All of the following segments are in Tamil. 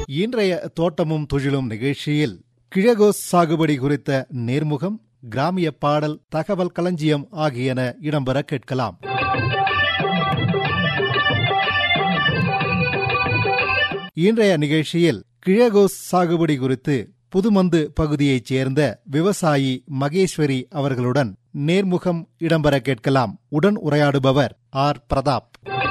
இன்றைய தோட்டமும் தொழிலும் நிகழ்ச்சியில் கிழகோஸ் சாகுபடி குறித்த நேர்முகம் கிராமிய பாடல் தகவல் களஞ்சியம் ஆகியன இடம்பெற கேட்கலாம் இன்றைய நிகழ்ச்சியில் கிழகோஸ் சாகுபடி குறித்து புதுமந்து பகுதியைச் சேர்ந்த விவசாயி மகேஸ்வரி அவர்களுடன் நேர்முகம் இடம்பெற கேட்கலாம் உடன் உரையாடுபவர் ஆர் பிரதாப்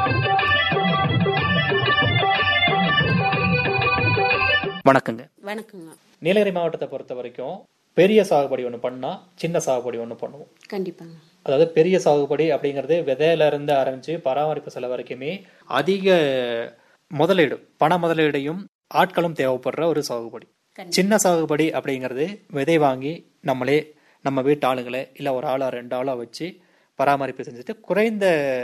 வணக்கங்க வணக்கங்க நீலகிரி மாவட்டத்தை பொறுத்த வரைக்கும் பெரிய சாகுபடி ஒன்று பண்ணா சின்ன சாகுபடி ஒன்று பண்ணுவோம் கண்டிப்பாங்க அதாவது பெரிய சாகுபடி அப்படிங்கிறது விதையில இருந்து ஆரம்பிச்சு பராமரிப்பு செலவு வரைக்குமே அதிக முதலீடு பண முதலீடையும் ஆட்களும் தேவைப்படுற ஒரு சாகுபடி சின்ன சாகுபடி அப்படிங்கிறது விதை வாங்கி நம்மளே நம்ம வீட்டு ஆளுங்களை இல்லை ஒரு ஆளா ரெண்டு ஆளா வச்சு பராமரிப்பு செஞ்சுட்டு குறைந்த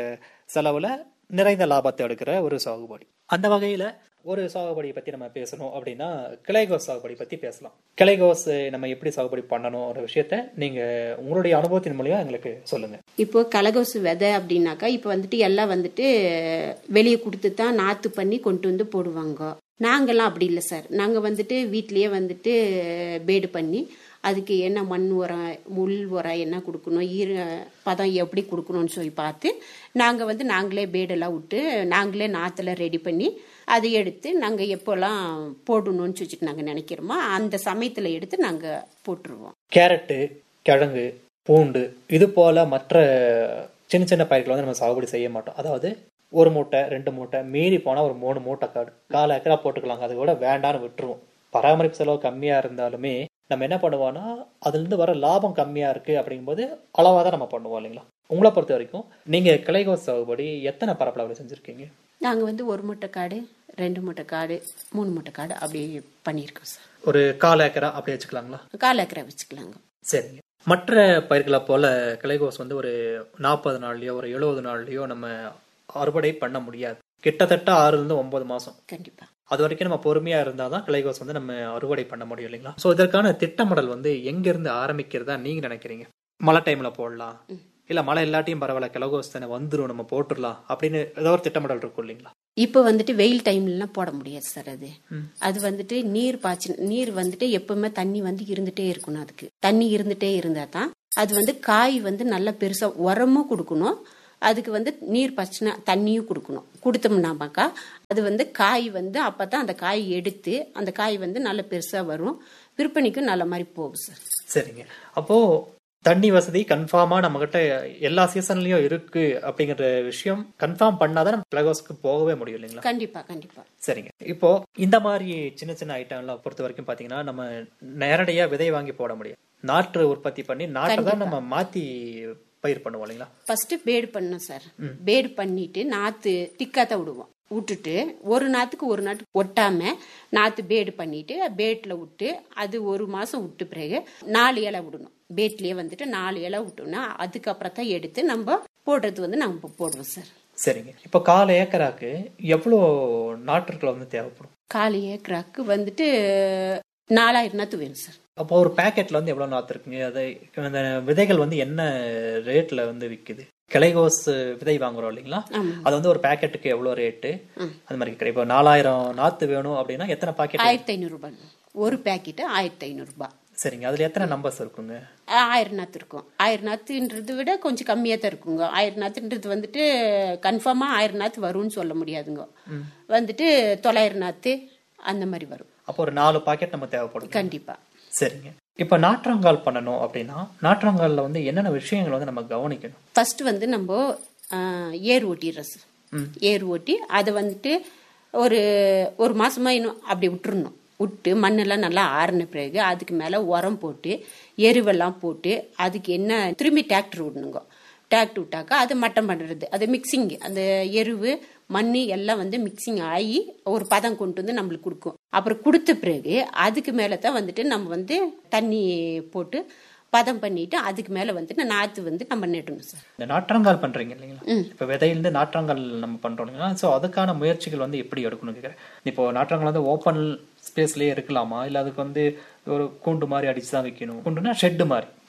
செலவுல நிறைந்த லாபத்தை எடுக்கிற ஒரு சாகுபடி அந்த வகையில ஒரு சாகுபடியை பத்தி நம்ம பேசணும் அப்படின்னா கிளைகோஸ் சாகுபடி பத்தி பேசலாம் கிளைகோஸ் நம்ம எப்படி சாகுபடி பண்ணணும் ஒரு விஷயத்த நீங்க உங்களுடைய அனுபவத்தின் மூலியம் எங்களுக்கு சொல்லுங்க இப்போ கலகோசு விதை அப்படின்னாக்கா இப்போ வந்துட்டு எல்லாம் வந்துட்டு வெளியே கொடுத்து தான் நாற்று பண்ணி கொண்டு வந்து போடுவாங்க நாங்கெல்லாம் அப்படி இல்லை சார் நாங்கள் வந்துட்டு வீட்லயே வந்துட்டு பேடு பண்ணி அதுக்கு என்ன மண் உரம் முள் உரம் என்ன கொடுக்கணும் ஈர பதம் எப்படி கொடுக்கணும்னு சொல்லி பார்த்து நாங்கள் வந்து நாங்களே பேடெல்லாம் விட்டு நாங்களே நாற்றுல ரெடி பண்ணி அதை எடுத்து நாங்கள் எப்போல்லாம் போடணும்னு சொல்லிட்டு நாங்கள் நினைக்கிறோமோ அந்த சமயத்தில் எடுத்து நாங்கள் போட்டுருவோம் கேரட்டு கிழங்கு பூண்டு இது போல மற்ற சின்ன சின்ன பயிர்களை வந்து நம்ம சாகுபடி செய்ய மாட்டோம் அதாவது ஒரு மூட்டை ரெண்டு மூட்டை மீறி போனா ஒரு மூணு மூட்டை காடு கால் ஏக்கரா போட்டுக்கலாங்க அது கூட வேண்டான்னு விட்டுருவோம் பராமரிப்பு செலவு கம்மியா இருந்தாலுமே நம்ம என்ன பண்ணுவோம்னா அதுல இருந்து வர லாபம் கம்மியா இருக்கு அப்படிங்கும்போது அளவா தான் நம்ம பண்ணுவோம் இல்லைங்களா உங்களை பொறுத்த வரைக்கும் நீங்க கிளைகோஸ் சாகுபடி எத்தனை பரப்பளவில் செஞ்சிருக்கீங்க நாங்கள் வந்து ஒரு மூட்டை காடு ரெண்டு மூட்டை காடு மூணு மூட்டை காடு அப்படி பண்ணியிருக்கோம் சார் ஒரு கால் ஏக்கரா அப்படி வச்சுக்கலாங்களா கால் ஏக்கரை வச்சுக்கலாங்க சரிங்க மற்ற பயிர்களை போல கிளைகோஸ் வந்து ஒரு நாற்பது நாள்லயோ ஒரு எழுபது நாள்லயோ நம்ம அறுவடை பண்ண முடியாது கிட்டத்தட்ட ஆறுல இருந்து ஒன்பது மாசம் கண்டிப்பாக அது வரைக்கும் நம்ம பொறுமையா இருந்தாதான் கிளைகோஸ் வந்து நம்ம அறுவடை பண்ண முடியும் இல்லைங்களா சோ இதற்கான திட்டமிடல் வந்து எங்க இருந்து ஆரம்பிக்கிறதா நீங்க நினைக்கிறீங்க மழை டைம்ல போடலாம் இல்ல மழை எல்லாத்தையும் பரவாயில்ல கிளைகோஸ் தானே வந்துரும் நம்ம போட்டுடலாம் அப்படின்னு ஏதோ ஒரு திட்டமிடல் இருக்கும் இல்லைங்களா இப்போ வந்துட்டு வெயில் டைம்லலாம் போட முடியாது சார் அது அது வந்துட்டு நீர் பாய்ச்சி நீர் வந்துட்டு எப்பவுமே தண்ணி வந்து இருந்துட்டே இருக்கணும் அதுக்கு தண்ணி இருந்துட்டே இருந்தா தான் அது வந்து காய் வந்து நல்லா பெருசா உரமும் கொடுக்கணும் அதுக்கு வந்து நீர் பச்சினா தண்ணியும் கொடுக்கணும் கொடுத்தோம்னாமாக்கா அது வந்து காய் வந்து அப்பதான் அந்த காய் எடுத்து அந்த காய் வந்து நல்ல பெருசா வரும் விற்பனைக்கும் நல்ல மாதிரி போகும் சார் சரிங்க அப்போ தண்ணி வசதி கன்ஃபார்மா நம்ம கிட்ட எல்லா சீசன்லயும் இருக்கு அப்படிங்கிற விஷயம் கன்ஃபார்ம் பண்ணாதான் நம்ம கிளைகோஸ்க்கு போகவே முடியும் இல்லைங்களா கண்டிப்பா கண்டிப்பா சரிங்க இப்போ இந்த மாதிரி சின்ன சின்ன ஐட்டம்லாம் பொறுத்த வரைக்கும் பாத்தீங்கன்னா நம்ம நேரடியா விதை வாங்கி போட முடியும் நாற்று உற்பத்தி பண்ணி நாட்டை தான் நம்ம மாத்தி பயிர் பண்ணுவோம் இல்லைங்களா ஃபர்ஸ்ட் பேடு பண்ணோம் சார் பேடு பண்ணிட்டு நாத்து திக்காத்த விடுவோம் விட்டுட்டு ஒரு நாத்துக்கு ஒரு நாட்டுக்கு ஒட்டாம நாத்து பேடு பண்ணிட்டு பேட்ல விட்டு அது ஒரு மாசம் விட்டு பிறகு நாலு இலை விடணும் பேட்லயே வந்துட்டு நாலு இலை விட்டோம்னா அதுக்கப்புறம் தான் எடுத்து நம்ம போடுறது வந்து நம்ம போடுவோம் சார் சரிங்க இப்போ கால் ஏக்கராக்கு எவ்வளோ நாற்றுக்கள் வந்து தேவைப்படும் காலி ஏக்கராக்கு வந்துட்டு நாலாயிரம் நாத்து வேணும் சார் அப்போ ஒரு பேக்கெட்ல வந்து எவ்வளவு நாத்து இருக்குங்க அதை அந்த விதைகள் வந்து என்ன ரேட்ல வந்து விக்குது கிளைகோஸ் விதை வாங்குறோம் இல்லைங்களா ஆமா. அது வந்து ஒரு பேக்கெட்டுக்கு எவ்வளவு ரேட்டு அந்த மாதிரி கிடைக்கும் இப்போ நாலாயிரம் நாத்து வேணும் அப்படின்னா எத்தனை பாக்கெட் ஆயிரத்தி ஐநூறு ரூபாய் ஒரு பேக்கெட்டு ஆயிரத்தி ஐநூறு ரூபாய் சரிங்க அதுல எத்தனை நம்பர்ஸ் இருக்குங்க ஆயிரம் நாத்து இருக்கும் ஆயிரம் நாத்துன்றதை விட கொஞ்சம் கம்மியாக தான் இருக்குங்க ஆயிரம் நாத்துன்றது வந்துட்டு கன்ஃபார்மாக ஆயிரம் நாத்து வரும்னு சொல்ல முடியாதுங்க வந்துட்டு தொள்ளாயிரம் நாத்து அந்த மாதிரி வரும் அப்போ ஒரு நாலு பாக்கெட் நம்ம தேவைப்படும் கண்டிப்பா சரிங்க இப்போ நாற்றங்கால் பண்ணணும் அப்படின்னா நாற்றங்கால்ல வந்து என்னென்ன விஷயங்கள் வந்து நம்ம கவனிக்கணும் ஃபர்ஸ்ட் வந்து நம்ம ஆ, ஏர் ஓட்டிடுறோம் சார் ஏர் ஓட்டி அதை வந்துட்டு ஒரு ஒரு மாசமா இன்னும் அப்படி விட்டுறணும் விட்டு மண்ணெல்லாம் நல்லா ஆறின பிறகு அதுக்கு மேலே உரம் போட்டு எருவெல்லாம் போட்டு அதுக்கு என்ன திரும்பி டிராக்டர் விடணுங்க டிராக்டர் விட்டாக்கா அது மட்டம் பண்ணுறது அது மிக்சிங் அந்த எருவு மண் எல்லாம் வந்து மிக்சிங் ஆகி ஒரு பதம் கொண்டு வந்து நம்மளுக்கு கொடுக்கும் அப்புறம் கொடுத்த பிறகு அதுக்கு மேலே தான் வந்துட்டு நம்ம வந்து தண்ணி போட்டு பதம் பண்ணிட்டு அதுக்கு மேலே வந்துட்டு நாற்று வந்து நம்ம நெட்டணும் சார் இந்த நாற்றங்கால் பண்றீங்க இல்லைங்களா இப்போ விதையிலிருந்து நாற்றங்கால் நம்ம பண்றோம் இல்லைங்களா ஸோ அதுக்கான முயற்சிகள் வந்து எப்படி எடுக்கணும் கேட்குறேன் இப்போ நாற்றங்கால் வந்து ஓப்பன் ஸ்பேஸ்லயே இருக்கலாமா இல்ல அதுக்கு வந்து ஒரு கூண்டு மாதிரி அடிச்சு தான் வைக்கணும் கூண்டுனா ஷெட்டு மாதிரி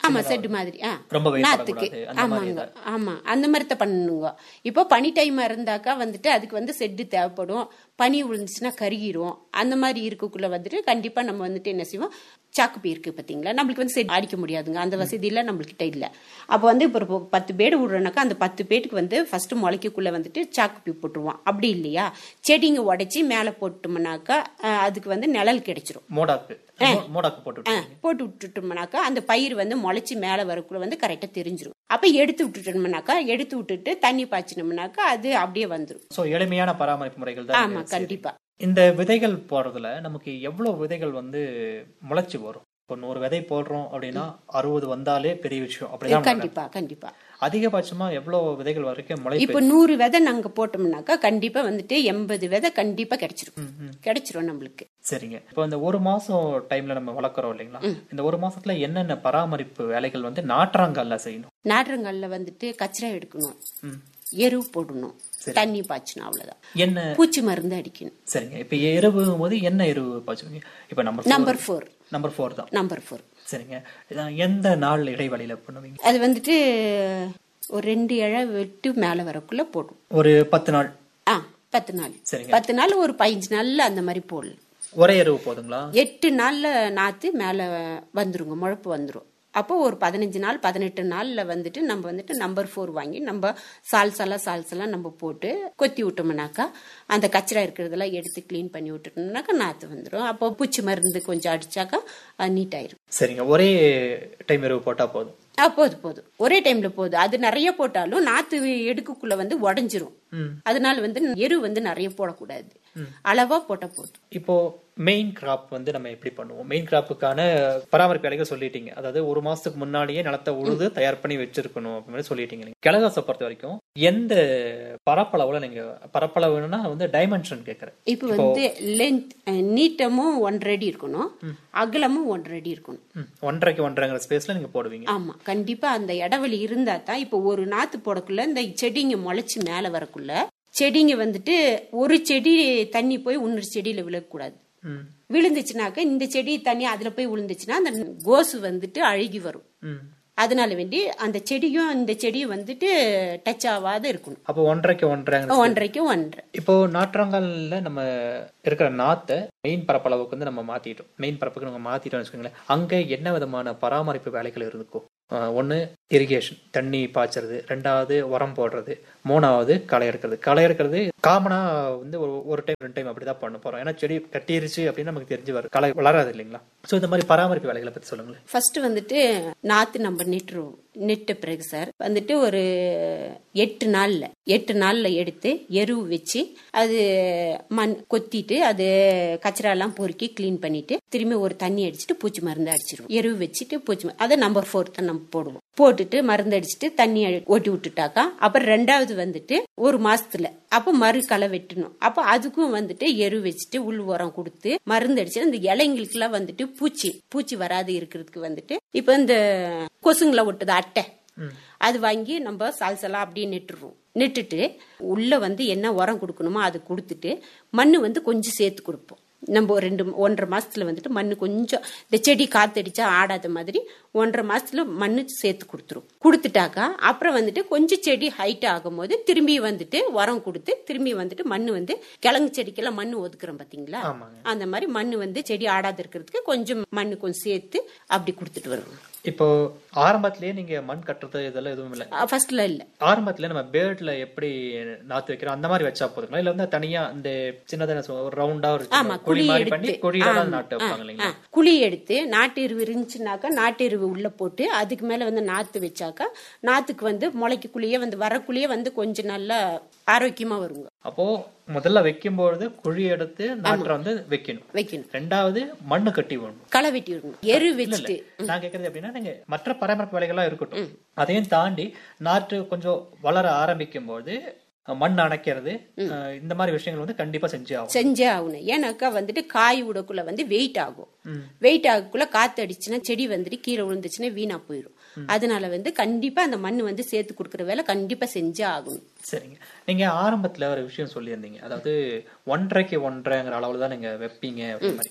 ஆமா செட்டு மாதிரி ஆ ரொம்ப வெயில் நாத்துக்கு படக்கூடாது, அந்த மாதிரி ஆமாங்க ஆமா அந்த மாதிரி தான் பண்ணணுங்க இப்போ பனி டைம் இருந்தாக்கா வந்துட்டு அதுக்கு வந்து செட்டு தேவைப்படும் பனி விழுந்துச்சுன்னா கருகிரும் அந்த மாதிரி இருக்கக்குள்ள வந்துட்டு கண்டிப்பா நம்ம வந்துட்டு என்ன செய்வோம் சாக்குப்பி இருக்கு பாத்தீங்களா நம்மளுக்கு வந்து செட் அடிக்க முடியாதுங்க அந்த வசதி எல்லாம் நம்மளுக்கிட்ட இல்ல அப்போ வந்து இப்போ ஒரு பத்து பேடு விடுறோம்னாக்கா அந்த பத்து பேட்டுக்கு வந்து ஃபர்ஸ்ட் முளைக்கக்குள்ள வந்துட்டு சாக்குப்பி போட்டுருவோம் அப்படி இல்லையா செடிங்க உடைச்சி மேலே போட்டோம்னாக்கா அஹ், அதுக்கு வந்து நிழல் கிடைச்சிரும் மோடாக்கு மோ- மோடாக்கு போட்டு ஆ, விட்டுருவீங்க. போட்டு விட்டுட்டோம்னாக்கா அந்த பயிர் வந்து முளைச்சி மேலே வரக்குள்ள வந்து கரெக்டாக தெரிஞ்சிரும் அப்போ எடுத்து விட்டுட்டோம்னாக்கா எடுத்து விட்டுட்டு தண்ணி பாய்ச்சினோம்னாக்கா அது அப்படியே வந்துரும் சோ எளிமையான பராமரிப்பு முறைகள் தான் ஆமா இது. கண்டிப்பா இந்த விதைகள் போடுறதுல நமக்கு எவ்வளவு விதைகள் வந்து முளைச்சு வரும் இப்போ நூறு விதை போடுறோம் அப்படின்னா அறுபது வந்தாலே பெரிய விஷயம் அப்படிதான் கண்டிப்பா கண்டிப்பா அதிகபட்சமா எவ்வளவு விதைகள் வரைக்கும் முளை இப்போ நூறு விதை நாங்க போட்டோம்னாக்கா கண்டிப்பா வந்துட்டு எண்பது விதை கண்டிப்பா கிடைச்சிரும் கிடைச்சிரும் நம்மளுக்கு சரிங்க இப்போ இந்த ஒரு மாசம் டைம்ல நம்ம வளர்க்குறோம் இல்லைங்களா இந்த ஒரு மாசத்துல என்னென்ன பராமரிப்பு வேலைகள் வந்து நாற்றாங்கல்ல செய்யணும் நாற்றங்கல்ல வந்துட்டு கச்சரா எடுக்கணும் ம். எரு போடணும் தண்ணி பாய்ச்சணும் அவ்வளவுதான் என்ன பூச்சி மருந்து அடிக்கணும் சரிங்க இப்ப எருவு போது என்ன எருவு பாய்ச்சுவீங்க இப்ப number number four number four தான் நம்பர் ஃபோர் சரிங்க இதான் எந்த நாள் இடைவெளியில பண்ணுவீங்க அது வந்துட்டு ஒரு ரெண்டு இழை விட்டு மேலே வரக்குள்ள போடும் ஒரு பத்து நாள் ஆ பத்து நாள் சரிங்க. பத்து நாள் ஒரு பதினஞ்சு நாள்ல அந்த மாதிரி போடலாம் ஒரே எருவு போதுங்களா எட்டு நாள்ல நாத்து மேல வந்துருங்க முழப்பு வந்துரும் அப்போ ஒரு பதினஞ்சு நாள் பதினெட்டு நாள்ல வந்துட்டு நம்ம வந்துட்டு நம்பர் ஃபோர் வாங்கி நம்ம சால்செல்லாம் சால்செல்லாம் நம்ம போட்டு கொத்தி விட்டோம்னாக்கா அந்த கச்சரா இருக்கிறதெல்லாம் எடுத்து க்ளீன் பண்ணி விட்டுட்டோம்னாக்கா நாத்து வந்துடும் அப்போ பூச்சி மருந்து கொஞ்சம் அடிச்சாக்கா அது நீட் ஆயிரும் சரிங்க ஒரே டைம் எருவு போட்டா போதும் ஆ, போதும் போதும் ஒரே டைம்ல போதும் அது நிறைய போட்டாலும் நாத்து எடுக்கக்குள்ள வந்து உடஞ்சிரும் அதனால வந்து எரு வந்து நிறைய போடக்கூடாது அளவா போட்டா போதும் இப்போ மெயின் கிராப் வந்து நம்ம எப்படி பண்ணுவோம் மெயின் கிராப்புக்கான பராமரிப்பு வேலைகள் சொல்லிட்டீங்க அதாவது ஒரு மாசத்துக்கு முன்னாடியே நிலத்தை உழுது தயார் பண்ணி வச்சிருக்கணும் அப்படி மாதிரி சொல்லிட்டீங்க நீங்க கிழகாசை பொறுத்த வரைக்கும் எந்த பரப்பளவுல நீங்க பரப்பளவுன்னா வந்து டைமென்ஷன் கேக்குறேன் இப்போ வந்து லென்த் நீட்டமும் ஒன்றரை அடி இருக்கணும் அகலமும் ஒன்றரை அடி இருக்கணும் ம், ஒன்றரைக்கு ஒன்றரைங்கிற ஸ்பேஸ்ல நீங்க போடுவீங்க ஆமா கண்டிப்பா அந்த இடைவெளி இருந்தா தான் இப்போ ஒரு நாத்து போடக்குள்ள இந்த செடிங்க முளைச்சு மேல வரக்குள்ள செடிங்க வந்துட்டு ஒரு செடி தண்ணி போய் இன்னொரு செடியில விழக்கூடாது ம், விழுந்துச்சுனாக்க இந்த செடி தண்ணி அதுல போய் விழுந்துச்சுன்னா அந்த கோசு வந்துட்டு அழுகி வரும் ம். அதனால வேண்டி அந்த செடியும் இந்த செடியும் வந்துட்டு டச் ஆகாத இருக்கணும் அப்போ ஒன்றரைக்கு ஒன்றரைங்கிற ஒன்றரைக்கு ஒன்றரை இப்போ நாற்றாங்கல்ல நம்ம இருக்கிற நாத்தை மெயின் பரப்பளவுக்கு வந்து நம்ம மாத்திட்டோம் மெயின் பரப்புக்கு நம்ம மாத்திட்டோம்னு வச்சுக்கோங்களேன் அங்க என்ன விதமான பராமரிப்பு வேலைகள் இருக்கும் ஆஹ் ஒண்ணு இரிகேஷன் தண்ணி பாய்ச்சறது ரெண்டாவது உரம் போடுறது மூணாவது களை எடுக்கிறது களை எடுக்கிறது காமனா வந்து ஒரு ஒரு டைம் ரெண்டு டைம் அப்படிதான் பண்ண போறோம் ஏன்னா செடி கட்டிருச்சு அப்படின்னு நமக்கு தெரிஞ்சு வரும் களை வளராது இல்லைங்களா சோ இந்த மாதிரி பராமரிப்பு வேலைகளை பத்தி சொல்லுங்களேன் ஃபர்ஸ்ட் வந்துட்டு நாத்து நம்ம நெட்டுருவோம் நெட்ட பிறகு சார் வந்துட்டு ஒரு எட்டு நாள்ல எட்டு நாள்ல எடுத்து எருவு வச்சு அது மண் கொத்திட்டு அது கச்சரா எல்லாம் பொறுக்கி க்ளீன் பண்ணிட்டு திரும்பி ஒரு தண்ணி அடிச்சுட்டு பூச்சி மருந்து அடிச்சிருவோம் எருவு வச்சுட்டு பூச்சி மருந்து அதை நம்பர் ஃபோர் தான் நம்ம போடுவோம் போட்டுட்டு மருந்து அடிச்சுட்டு தண்ணி அடி- ஓட்டி விட்டுட்டாக்கா அப்புறம் ரெண்டாவது வந்துட்டு ஒரு மாசத்துல அப்ப மறு களை வெட்டணும் அப்ப அதுக்கும் வந்துட்டு எரு வச்சுட்டு உள் உரம் கொடுத்து மருந்து அடிச்சு அந்த இலைங்களுக்கு எல்லாம் வந்துட்டு பூச்சி பூச்சி வராது இருக்கிறதுக்கு வந்துட்டு இப்ப இந்த கொசுங்களை ஒட்டுது அட்டை அது வாங்கி நம்ம சால்சலா அப்படியே நெட்டுருவோம் நெட்டுட்டு உள்ள வந்து என்ன உரம் கொடுக்கணுமோ அது கொடுத்துட்டு மண்ணு வந்து கொஞ்சம் சேர்த்து கொடுப்போம் நம்ம ஒரு ரெண்டு ஒன்றரை மாசத்துல வந்துட்டு மண்ணு கொஞ்சம் இந்த செடி காத்தடிச்சா ஆடாத மாதிரி ஒன்றரை மாசத்துல மண்ணு சேர்த்து கொடுத்துரும் கொடுத்துட்டாக்கா அப்புறம் வந்துட்டு கொஞ்சம் செடி ஹைட் ஆகும்போது திரும்பி வந்துட்டு உரம் கொடுத்து திரும்பி வந்துட்டு மண்ணு வந்து கிழங்கு செடிக்கெல்லாம் மண்ணு ஒதுக்குறோம் பாத்தீங்களா ஆமாங்க. அந்த மாதிரி மண்ணு வந்து செடி ஆடாத இருக்கிறதுக்கு கொஞ்சம் மண்ணு கொஞ்சம் சேர்த்து அப்படி கொடுத்துட்டு வருவோம் இப்போ ஆரம்பத்திலேயே நீங்க மண் கட்டுறது இதெல்லாம் எதுவும் இல்லை ஃபர்ஸ்ட்ல இல்ல ஆரம்பத்துல நம்ம பேர்ட்ல எப்படி நாத்து வைக்கிறோம் அந்த மாதிரி வச்சா போதுங்களா இல்ல வந்து தனியா இந்த சின்னதான சு- ஒரு ரவுண்டா ஒரு சின்ன ஆமா குழி குழி மாதிரி பண்ணி எடுத்து குழியில தான் ஆமா, நாட்டு வைப்பாங்க இல்லைங்களா ஆ, குழி எடுத்து நாட்டு எருவு இருந்துச்சுனாக்கா நாட்டு எருவு உள்ள போட்டு அதுக்கு மேல வந்து நாத்து வச்சாக்கா நாத்துக்கு வந்து முளைக்கக்குள்ளேயே வந்து வரக்குள்ளேயே வந்து கொஞ்சம் நல்லா ஆரோக்கியமா வருங்க அப்போ முதல்ல வைக்கும்பொழுது குழி எடுத்து நாற்றை வந்து வைக்கணும் வைக்கணும் ரெண்டாவது மண்ணு கட்டி விடணும் களை வெட்டி விடணும் எரு வச்சுட்டு நான் கேக்குறது எப்படின்னா நீங்க மற்ற பராமரிப்பு வேலைகள்லாம் இருக்கட்டும் அதையும் தாண்டி நாற்று கொஞ்சம் வளர ஆரம்பிக்கும் போது அஹ், மண் அணைக்கிறது அஹ், இந்த மாதிரி விஷயங்கள் வந்து கண்டிப்பா செஞ்சு ஆகும் செஞ்சே ஆகணும் ஏன்னாக்கா வந்துட்டு காய் விடக்குள்ள வந்து வெயிட் ஆகும் வெயிட் ஆகக்குள்ள காத்து அடிச்சுன்னா செடி வந்துட்டு கீழே விழுந்துச்சுன்னா வீணா போயிடும் அதனால வந்து கண்டிப்பா அந்த மண் வந்து சேர்த்து கொடுக்குற வேலை கண்டிப்பா செஞ்சே ஆகணும் சரிங்க நீங்க ஆரம்பத்துல ஒரு விஷயம் சொல்லியிருந்தீங்க அதாவது ஒன்றரைக்கு ஒன்றரைங்கிற அளவுல தான் நீங்க வைப்பீங்க அப்படின்ற மாதிரி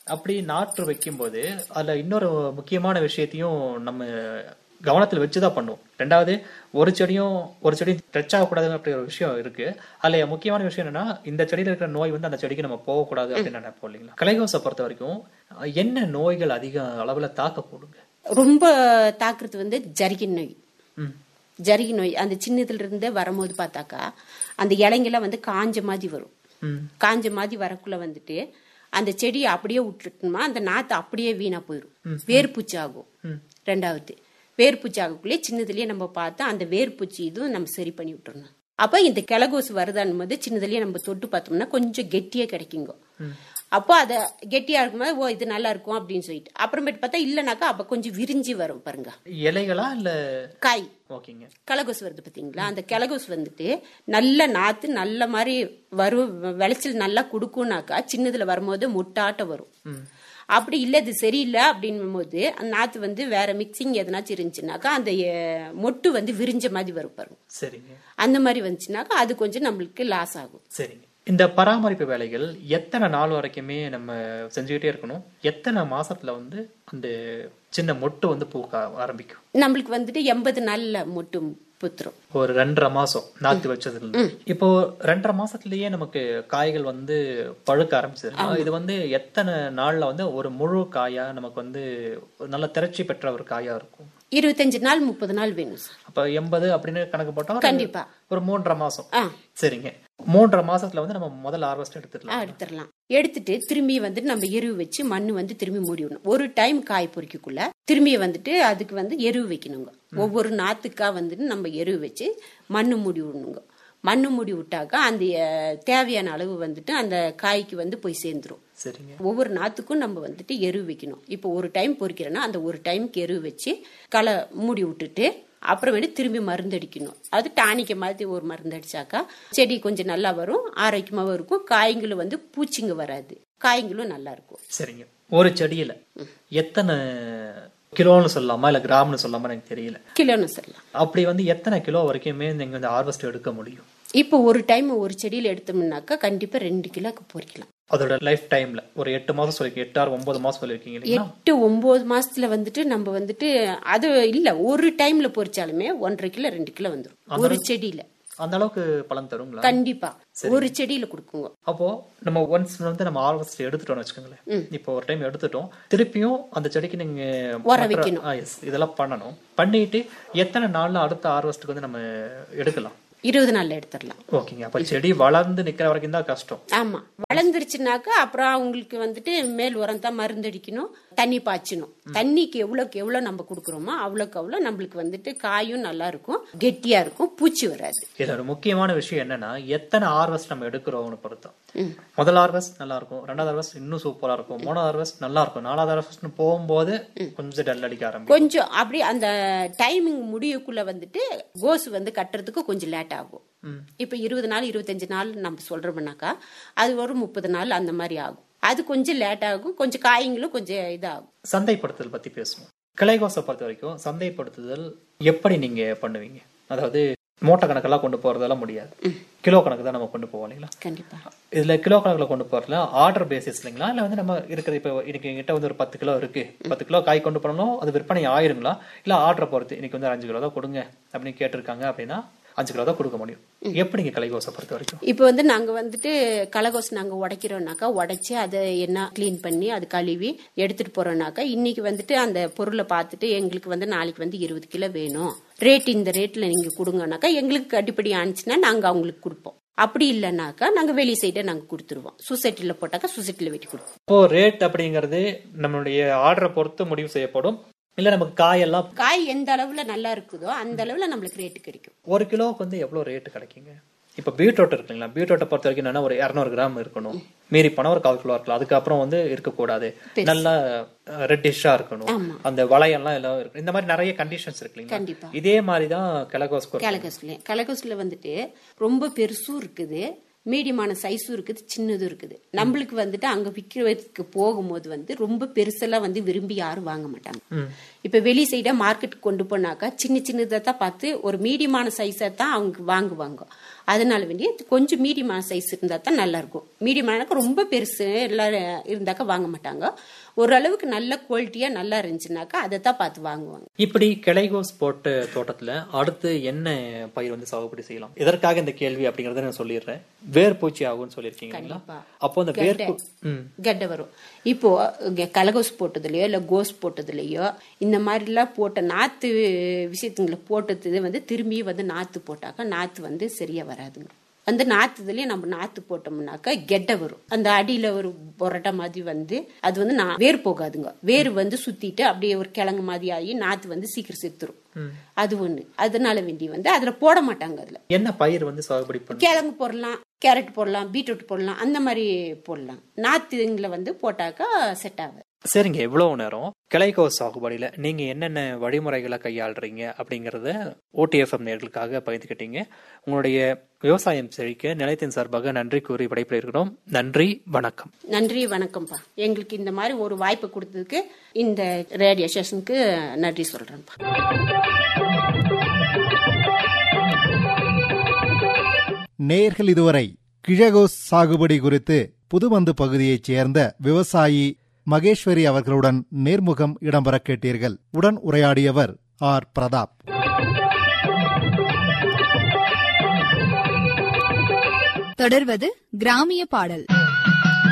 அப்படி நாற்று வைக்கும்போது அதுல இன்னொரு முக்கியமான விஷயத்தையும் நம்ம கவனத்தில் வச்சுதான் பண்ணுவோம் ரெண்டாவது ஒரு செடியும் ஒரு செடி டச் ஆகக்கூடாது அப்படி ஒரு விஷயம் இருக்கு அதுல முக்கியமான விஷயம் என்னன்னா இந்த செடியில இருக்கிற நோய் வந்து அந்த செடிக்கு நம்ம போகக்கூடாது அப்படின்னு நினைப்போம் இல்லைங்களா கலைகோசை பொறுத்த வரைக்கும் என்ன நோய்கள் அதிக அளவுல தாக்கக்கூடுங்க ரொம்ப தாக்குறது வந்து ஜரிகை நோய் ம் ஜரிகை நோய் அந்த சின்னதுல இருந்தே வரும்போது பார்த்தாக்கா அந்த இலைங்கெல்லாம் வந்து காஞ்ச மாதிரி வரும் ம் காஞ்ச மாதிரி வரக்குள்ள வந்துட்டு அந்த செடியை அப்படியே விட்டுட்டோம்னா அந்த நாத்து அப்படியே வீணா போயிடும் வேர்பூச்சி ஆகும் ரெண்டாவது வேர்பூச்சி ஆகக்குள்ளே சின்னதுலயே நம்ம பார்த்தா அந்த வேர்பூச்சி இதுவும் நம்ம சரி பண்ணி விட்டுறணும் அப்ப இந்த கிழகோசு வருதான்னு போது சின்னதுலயே நம்ம தொட்டு பார்த்தோம்னா கொஞ்சம் கெட்டியா கிடைக்குங்க அப்போ அதை கெட்டியா இருக்கும்போது ஓ இது நல்லா இருக்கும் அப்படின்னு சொல்லிட்டு அப்புறமேட்டு பார்த்தா இல்லைனாக்கா அப்ப கொஞ்சம் விரிஞ்சி வரும் பாருங்க இலைகளா இல்ல காய் ஓகேங்க கிழகோசு வருது பாத்தீங்களா அந்த கிழகோசு வந்துட்டு நல்ல நாத்து நல்ல மாதிரி வரும் விளைச்சல் நல்லா கொடுக்கும்னாக்கா சின்னதுல வரும்போது முட்டாட்ட வரும் அப்படி இல்ல இது சரியில்லை அப்படின்னும் போது அந்த நாத்து வந்து வேற மிக்சிங் எதனாச்சும் இருந்துச்சுனாக்கா அந்த அஹ், மொட்டு வந்து விரிஞ்ச மாதிரி வரும் பாருங்க சரிங்க அந்த மாதிரி வந்துச்சுனாக்கா அது கொஞ்சம் நம்மளுக்கு லாஸ் ஆகும் சரிங்க இந்த பராமரிப்பு வேலைகள் எத்தனை நாள் வரைக்குமே நம்ம செஞ்சுக்கிட்டே இருக்கணும் எத்தனை மாசத்துல வந்து அந்த சின்ன மொட்டு வந்து பூக்க ஆரம்பிக்கும் நம்மளுக்கு வந்துட்டு எண்பது நாள்ல மொட்டு புத்துரும் ஒரு ரெண்டரை மாசம் நாத்து வச்சதுல இருந்து இப்போ ரெண்டரை மாசத்துலயே நமக்கு காய்கள் வந்து பழுக்க ஆரம்பிச்சது இது வந்து எத்தனை நாள்ல வந்து ஒரு முழு காயா நமக்கு வந்து ஒரு நல்ல திரட்சி பெற்ற ஒரு காயா இருக்கும் இருபத்தஞ்சு நாள் முப்பது நாள் வேணும் சார் அப்ப எண்பது அப்படின்னு கணக்கு போட்டா ஒரு- கண்டிப்பா. ஒரு மூன்றரை மாசம் ஆ சரிங்க மூன்றரை மாசத்துல வந்து நம்ம முதல் ஹார்வெஸ்ட் எடுத்துடலாம் எடுத்துடலாம் எடுத்துட்டு திரும்பி வந்துட்டு நம்ம எருவு வச்சு மண்ணு வந்து திரும்பி மூடி விடணும் ஒரு டைம் காய் பொறிக்கக்குள்ள திரும்பி வந்துட்டு அதுக்கு வந்து எருவு வைக்கணுங்க ஒவ்வொரு நாத்துக்கா வந்துட்டு நம்ம எருவு வச்சு மண்ணு மூடி விடணுங்க மண்ணு மூடி விட்டாக்கா அந்த அஹ், தேவையான அளவு வந்துட்டு அந்த காய்க்கு வந்து போய் சேர்ந்துரும் சரிங்க ஒவ்வொரு நாத்துக்கும் நம்ம வந்துட்டு எரு வைக்கணும் இப்போ ஒரு டைம் பொறிக்கிறோன்னா அந்த ஒரு டைம்க்கு எரு வச்சு களை மூடி விட்டுட்டு அப்புறமேட்டு திரும்பி மருந்து அடிக்கணும் அது டானிக்க மாதிரி ஒரு மருந்து அடிச்சாக்கா செடி கொஞ்சம் நல்லா வரும் ஆரோக்கியமாவும் இருக்கும் காய்களும் வந்து பூச்சிங்க வராது காய்களும் நல்லா இருக்கும் சரிங்க ஒரு செடியில எத்தனை கிலோன்னு சொல்லலாமா இல்ல கிராம்னு சொல்லலாமா எனக்கு தெரியல கிலோன்னு சொல்லலாம் அப்படி வந்து எத்தனை கிலோ வரைக்குமே நீங்க இந்த ஹார்வெஸ்ட் எடுக்க முடியும் இப்போ ஒரு டைம் ஒரு செடியில எடுத்தோம்னாக்கா கண்டிப்பா ரெண்டு கிலோக்கு பொறிக்கலாம் அதோட லைஃப் டைம்ல ஒரு எட்டு மாசம் சொல்லி எட்டு ஆறு ஒன்பது மாசம் சொல்லிருக்கீங்க இல்லைங்களா எட்டு ஒன்பது மாசத்துல வந்துட்டு நம்ம வந்துட்டு அது இல்ல ஒரு டைம்ல பொறிச்சாலுமே ஒன்றரை கிலோ ரெண்டு கிலோ வந்துடும் ஒரு செடியில அந்த அளவுக்கு பலன் தருங்களா கண்டிப்பா ஒரு செடியில கொடுக்குங்க அப்போ நம்ம ஒன்ஸ் வந்து நம்ம ஹார்வெஸ்ட் எடுத்துட்டோம்னு வச்சுக்கோங்களேன் இப்போ ஒரு டைம் எடுத்துட்டோம் திருப்பியும் அந்த செடிக்கு நீங்க உர மற்ற- வைக்கணும். ஆ, yes, இதெல்லாம் பண்ணணும் பண்ணிட்டு எத்தனை நாள்ல அடுத்த ஹார்வெஸ்ட்டுக்கு வந்து நம்ம எடுக்கலாம் இருபது நாள்ல எடுத்துடலாம் ஓகேங்க அப்ப செடி வளர்ந்து நிக்கிற வரைக்கும் தான் கஷ்டம் ஆமா வளர்ந்துருச்சுனாக்கா அப்புறம் அவங்களுக்கு வந்துட்டு மேல் உரம் தான் மருந்து அடிக்கணும் தண்ணி பாய்ச்சணும் தண்ணிக்கு எவ்வளவுக்கு எவ்வளவு நம்ம கொடுக்குறோமோ அவ்வளவுக்கு அவ்வளவு நம்மளுக்கு வந்துட்டு காயும் நல்லா இருக்கும் கெட்டியா இருக்கும் பூச்சி வராது இதுல ஒரு முக்கியமான விஷயம் என்னன்னா எத்தனை ஹார்வெஸ்ட் நம்ம எடுக்கிறோம்னு பொறுத்தோம் முதல் ஹார்வெஸ்ட் நல்லா இருக்கும் ரெண்டாவது ஹார்வெஸ்ட் இன்னும் சூப்பரா இருக்கும் மூணாவது ஹார்வெஸ்ட் நல்லா இருக்கும் நாலாவது ஹார்வெஸ்ட் போகும்போது கொஞ்சம் டல் அடிக்க ஆரம்பிக்கும் கொஞ்சம் அப்படி அந்த டைமிங் முடியக்குள்ள வந்துட்டு கோஸ் வந்து கட்டுறதுக்கு கொஞ்சம் லேட் ஆகும் இப்ப இருபது நாள் இருபத்தஞ்சு நாள் நம்ம சொல்றோம்னாக்கா அது ஒரு முப்பது நாள் அந்த மாதிரி ஆகும் அது கொஞ்சம் லேட் ஆகும் கொஞ்சம் காய்ங்களும் கொஞ்சம் இதாகும் சந்தைப்படுத்துதல் பத்தி பேசுவோம் கிளைகோசை பொறுத்த வரைக்கும் சந்தைப்படுத்துதல் எப்படி நீங்க பண்ணுவீங்க அதாவது மூட்டை கணக்கெல்லாம் கொண்டு போறதெல்லாம் முடியாது கிலோ கணக்கு தான் நம்ம கொண்டு போவோம் இல்லைங்களா கண்டிப்பா இதுல கிலோ கணக்குல கொண்டு போறதுல ஆர்டர் பேசிஸ் இல்லைங்களா இல்ல வந்து நம்ம இருக்கிற இப்ப இன்னைக்கு எங்கிட்ட வந்து ஒரு பத்து கிலோ இருக்கு பத்து கிலோ காய் கொண்டு போனோம் அது விற்பனை ஆயிருங்களா இல்ல ஆர்டர் பொறுத்து இன்னைக்கு வந்து ஒரு அஞ்சு கிலோ தான் கொடுங்க அப்படின்னு கேட்டிருக்காங்க அப்படின்னா அஞ்சு கிலோ தான் கொடுக்க முடியும் எப்படிங்க கலைகோசை பொறுத்த வரைக்கும் இப்போ வந்து நாங்க வந்துட்டு கலகோஸ் நாங்க உடைக்கிறோம்னாக்கா உடைச்சு அதை என்ன க்ளீன் பண்ணி அது கழுவி எடுத்துட்டு போறோம்னாக்கா இன்னைக்கு வந்துட்டு அந்த பொருளை பார்த்துட்டு எங்களுக்கு வந்து நாளைக்கு வந்து இருபது கிலோ வேணும் ரேட் இந்த ரேட்ல நீங்க கொடுங்கனாக்கா எங்களுக்கு கட்டுப்படி ஆனிச்சுன்னா நாங்க அவங்களுக்கு கொடுப்போம் அப்படி இல்லைனாக்கா நாங்க வெளி சைடே நாங்க கொடுத்துருவோம் சொசைட்டில போட்டாக்கா சொசைட்டில வெட்டி கொடுப்போம் இப்போ ரேட் அப்படிங்கிறது நம்மளுடைய ஆர்டரை பொறுத்து முடிவு செய்யப்படும் இல்ல நமக்கு காயெல்லாம் காய் எந்த அளவுல நல்லா இருக்குதோ அந்த அளவுல நம்மளுக்கு ரேட்டு கிடைக்கும் ஒரு கிலோவுக்கு வந்து எவ்வளவு ரேட் கிடைக்குங்க இப்ப பீட்ரூட் இருக்குங்களா பீட்ரூட்டை பொறுத்த வரைக்கும் என்னன்னா ஒரு இரநூறு கிராம் இருக்கணும் மீறி போனா ஒரு கால் கிலோ இருக்கலாம் அதுக்கப்புறம் வந்து இருக்கக்கூடாது நல்லா ரெட்டிஷா இருக்கணும் அந்த வளையெல்லாம் எல்லாம் இருக்கும் இந்த மாதிரி நிறைய கண்டிஷன்ஸ் இருக்கு கண்டிப்பா. இல்லைங்களா இதே மாதிரி தான் கிழகோஸ்கோ கலகஸ்ல கலகஸ்ல வந்துட்டு ரொம்ப பெருசும் இருக்குது மீடியமான சைஸும் இருக்குது சின்னதும் இருக்குது நம்மளுக்கு வந்துட்டு அங்க விற்கிறதுக்கு போகும்போது வந்து ரொம்ப பெருசெல்லாம் வந்து விரும்பி யாரும் வாங்க மாட்டாங்க இப்ப வெளி சைடா மார்க்கெட் கொண்டு போனாக்கா சின்ன சின்னதை தான் பார்த்து ஒரு மீடியமான சைஸை தான் அவங்க வாங்குவாங்க அதனால வேண்டி கொஞ்சம் மீடியமான சைஸ் இருந்தா தான் நல்லா இருக்கும் மீடியமானாக்கா ரொம்ப பெருசு எல்லாம் இருந்தாக்கா வாங்க மாட்டாங்க ஓரளவுக்கு நல்ல குவாலிட்டியா நல்லா இருந்துச்சுனாக்கா அதை தான் பார்த்து வாங்குவாங்க இப்படி கிளைகோஸ் போட்ட தோட்டத்துல அடுத்து என்ன பயிர் வந்து சாகுபடி செய்யலாம் இதற்காக இந்த கேள்வி அப்படிங்கறத நான் சொல்லிடுறேன் வேர் பூச்சி ஆகும்னு சொல்லியிருக்கீங்க இல்லைங்களா? கண்டிப்பா. அப்போ அந்த வேர் பூ- ம் கெட்டை வரும் இப்போ இங்க கலகோஸ் போட்டதுலயோ இல்ல கோஸ் போட்டதுலயோ இந்த மாதிரிலாம் போட்ட நாத்து விஷயத்துங்களை போட்டது வந்து திரும்பி வந்து நாத்து போட்டாக்கா நாத்து வந்து சரியா வராதுங்க அந்த நாத்துலயே நம்ம நாத்து போட்டோம்னாக்கா கெட்டை வரும் அந்த அடியில ஒரு பொரட்டை மாதிரி வந்து அது வந்து நா- வேர் போகாதுங்க வேர் வந்து சுத்திட்டு அப்படியே ஒரு கிழங்கு மாதிரி ஆகி நாத்து வந்து சீக்கிரம் செத்துரும் அது ஒண்ணு அதனால வேண்டி வந்து அதுல போட மாட்டாங்க அதுல என்ன பயிர் வந்து சாகுபடி பண்ண கிழங்கு போடலாம் கேரட் போடலாம் பீட்ரூட் போடலாம் அந்த மாதிரி போடலாம் நாத்துங்களை வந்து போட்டாக்கா செட் ஆகாது சரிங்க இவ்வளவு நேரம் கிளைகோஸ் சாகுபடியில நீங்க என்னென்ன வழிமுறைகளை கையாளுறீங்க அப்படிங்கறத ஓடிஎஃப்எம் நேர்களுக்காக பகிர்ந்துக்கிட்டீங்க உங்களுடைய விவசாயம் செழிக்க நிலையத்தின் சார்பாக நன்றி கூறி விடைபெறுகிறோம் நன்றி வணக்கம் நன்றி வணக்கம்ப்பா எங்களுக்கு இந்த மாதிரி ஒரு வாய்ப்பு கொடுத்ததுக்கு இந்த ரேடியோ ஸ்டேஷனுக்கு நன்றி சொல்றேன்ப்பா நேயர்கள் இதுவரை கிழகோஸ் சாகுபடி குறித்து புதுமந்து பகுதியைச் சேர்ந்த விவசாயி மகேஸ்வரி அவர்களுடன் நேர்முகம் இடம்பெற கேட்டீர்கள் உடன் உரையாடியவர் ஆர் பிரதாப் தொடர்வது கிராமிய பாடல்